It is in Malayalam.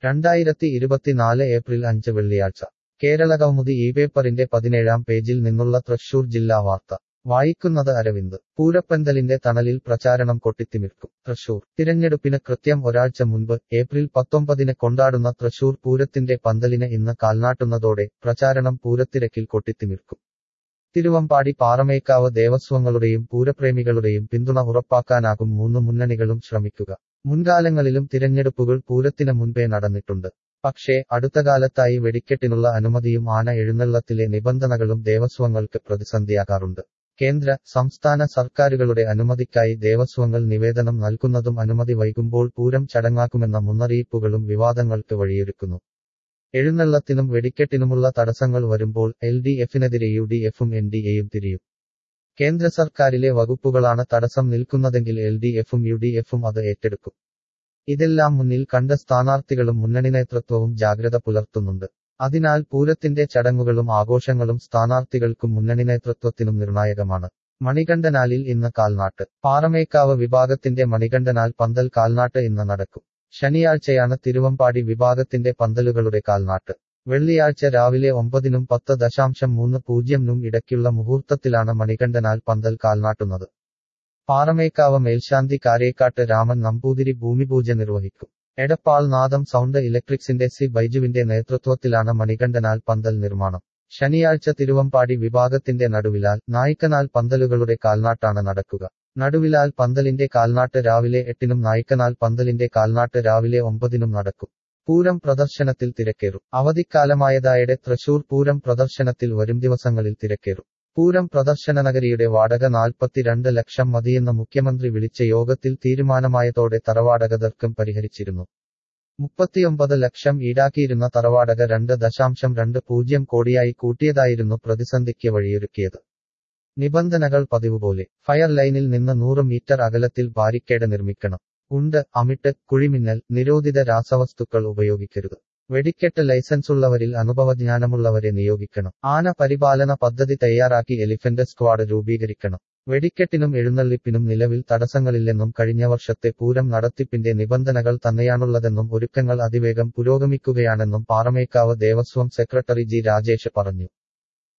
രണ്ടായിരത്തി ഇരുപത്തിനാല് ഏപ്രിൽ അഞ്ച് വെള്ളിയാഴ്ച കേരളകൗമുദി ഈ പേപ്പറിന്റെ പതിനേഴാം പേജിൽ നിന്നുള്ള തൃശൂർ ജില്ലാ വാർത്ത വായിക്കുന്നത് അരവിന്ദ് പൂരപ്പന്തലിന്റെ തണലിൽ പ്രചാരണം കൊട്ടിത്തിമിർക്കും തൃശൂർ തിരഞ്ഞെടുപ്പിന് കൃത്യം ഒരാഴ്ച മുൻപ് ഏപ്രിൽ പത്തൊമ്പതിന് കൊണ്ടാടുന്ന തൃശൂർ പൂരത്തിന്റെ പന്തലിന് ഇന്ന് കാൽനാട്ടുന്നതോടെ പ്രചാരണം പൂരത്തിരക്കിൽ കൊട്ടിത്തിമിർക്കും തിരുവമ്പാടി പാറമേക്കാവ് ദേവസ്വങ്ങളുടെയും പൂരപ്രേമികളുടെയും പിന്തുണ ഉറപ്പാക്കാനാകും മൂന്ന് മുന്നണികളും ശ്രമിക്കുക മുൻകാലങ്ങളിലും തിരഞ്ഞെടുപ്പുകൾ പൂരത്തിന് മുൻപേ നടന്നിട്ടുണ്ട് പക്ഷേ അടുത്തകാലത്തായി വെടിക്കെട്ടിനുള്ള അനുമതിയും ആന എഴുന്നള്ളത്തിലെ നിബന്ധനകളും ദേവസ്വങ്ങൾക്ക് പ്രതിസന്ധിയാകാറുണ്ട് കേന്ദ്ര സംസ്ഥാന സർക്കാരുകളുടെ അനുമതിക്കായി ദേവസ്വങ്ങൾ നിവേദനം നൽകുന്നതും അനുമതി വൈകുമ്പോൾ പൂരം ചടങ്ങാക്കുമെന്ന മുന്നറിയിപ്പുകളും വിവാദങ്ങൾക്ക് വഴിയൊരുക്കുന്നു എഴുന്നള്ളത്തിനും വെടിക്കെട്ടിനുമുള്ള തടസ്സങ്ങൾ വരുമ്പോൾ എൽ ഡി എഫിനെതിരെ യു ഡി എഫും എൻ ഡി എയും തിരിയും കേന്ദ്ര സർക്കാരിലെ വകുപ്പുകളാണ് തടസ്സം നിൽക്കുന്നതെങ്കിൽ എൽ ഡി എഫും യു ഡി എഫും അത് ഏറ്റെടുക്കും ഇതെല്ലാം മുന്നിൽ കണ്ട സ്ഥാനാർത്ഥികളും മുന്നണി നേതൃത്വവും ജാഗ്രത പുലർത്തുന്നുണ്ട് അതിനാൽ പൂരത്തിന്റെ ചടങ്ങുകളും ആഘോഷങ്ങളും സ്ഥാനാർത്ഥികൾക്കും മുന്നണി നേതൃത്വത്തിനും നിർണായകമാണ് മണികണ്ഠനാലിൽ ഇന്ന് കാൽനാട്ട് പാറമേക്കാവ് വിഭാഗത്തിന്റെ മണികണ്ഠനാൽ പന്തൽ കാൽനാട്ട് ഇന്ന് നടക്കും ശനിയാഴ്ചയാണ് തിരുവമ്പാടി വിഭാഗത്തിന്റെ പന്തലുകളുടെ കാൽനാട്ട് വെള്ളിയാഴ്ച രാവിലെ ഒമ്പതിനും പത്ത് ദശാംശം മൂന്ന് പൂജ്യംനും ഇടയ്ക്കുള്ള മുഹൂർത്തത്തിലാണ് മണികണ്ഠനാൽ പന്തൽ കാൽനാട്ടുന്നത് പാറമേക്കാവ് മേൽശാന്തി കാരേക്കാട്ട് രാമൻ നമ്പൂതിരി ഭൂമിപൂജ നിർവഹിക്കും എടപ്പാൾ നാദം സൗണ്ട് ഇലക്ട്രിക്സിന്റെ സി ബൈജുവിന്റെ നേതൃത്വത്തിലാണ് മണികണ്ഠനാൽ പന്തൽ നിർമ്മാണം ശനിയാഴ്ച തിരുവമ്പാടി വിഭാഗത്തിന്റെ നടുവിലാൽ നായ്ക്കനാൽ പന്തലുകളുടെ കാൽനാട്ടാണ് നടക്കുക നടുവിലാൽ പന്തലിന്റെ കാൽനാട്ട് രാവിലെ എട്ടിനും നായ്ക്കനാൽ പന്തലിന്റെ കാൽനാട്ട് രാവിലെ ഒമ്പതിനും നടക്കും പൂരം പ്രദർശനത്തിൽ തിരക്കേറും അവധിക്കാലമായതായുടെ തൃശൂർ പൂരം പ്രദർശനത്തിൽ വരും ദിവസങ്ങളിൽ തിരക്കേറും പൂരം പ്രദർശന നഗരിയുടെ വാടക നാൽപ്പത്തിരണ്ട് ലക്ഷം മതിയെന്ന് മുഖ്യമന്ത്രി വിളിച്ച യോഗത്തിൽ തീരുമാനമായതോടെ തറവാടക തർക്കം പരിഹരിച്ചിരുന്നു മുപ്പത്തിയൊമ്പത് ലക്ഷം ഈടാക്കിയിരുന്ന തറവാടക രണ്ട് ദശാംശം രണ്ട് പൂജ്യം കോടിയായി കൂട്ടിയതായിരുന്നു പ്രതിസന്ധിക്ക് വഴിയൊരുക്കിയത് നിബന്ധനകൾ പതിവുപോലെ ഫയർ ലൈനിൽ നിന്ന് നൂറ് മീറ്റർ അകലത്തിൽ ബാരിക്കേഡ് നിർമ്മിക്കണം ഉണ്ട് അമിട്ട് കുഴിമിന്നൽ നിരോധിത രാസവസ്തുക്കൾ ഉപയോഗിക്കരുത് വെടിക്കെട്ട് ലൈസൻസുള്ളവരിൽ അനുഭവജ്ഞാനമുള്ളവരെ നിയോഗിക്കണം ആന പരിപാലന പദ്ധതി തയ്യാറാക്കി എലിഫന്റ് സ്ക്വാഡ് രൂപീകരിക്കണം വെടിക്കെട്ടിനും എഴുന്നള്ളിപ്പിനും നിലവിൽ തടസ്സങ്ങളില്ലെന്നും കഴിഞ്ഞ വർഷത്തെ പൂരം നടത്തിപ്പിന്റെ നിബന്ധനകൾ തന്നെയാണുള്ളതെന്നും ഒരുക്കങ്ങൾ അതിവേഗം പുരോഗമിക്കുകയാണെന്നും പാറമേക്കാവ് ദേവസ്വം സെക്രട്ടറി ജി രാജേഷ് പറഞ്ഞു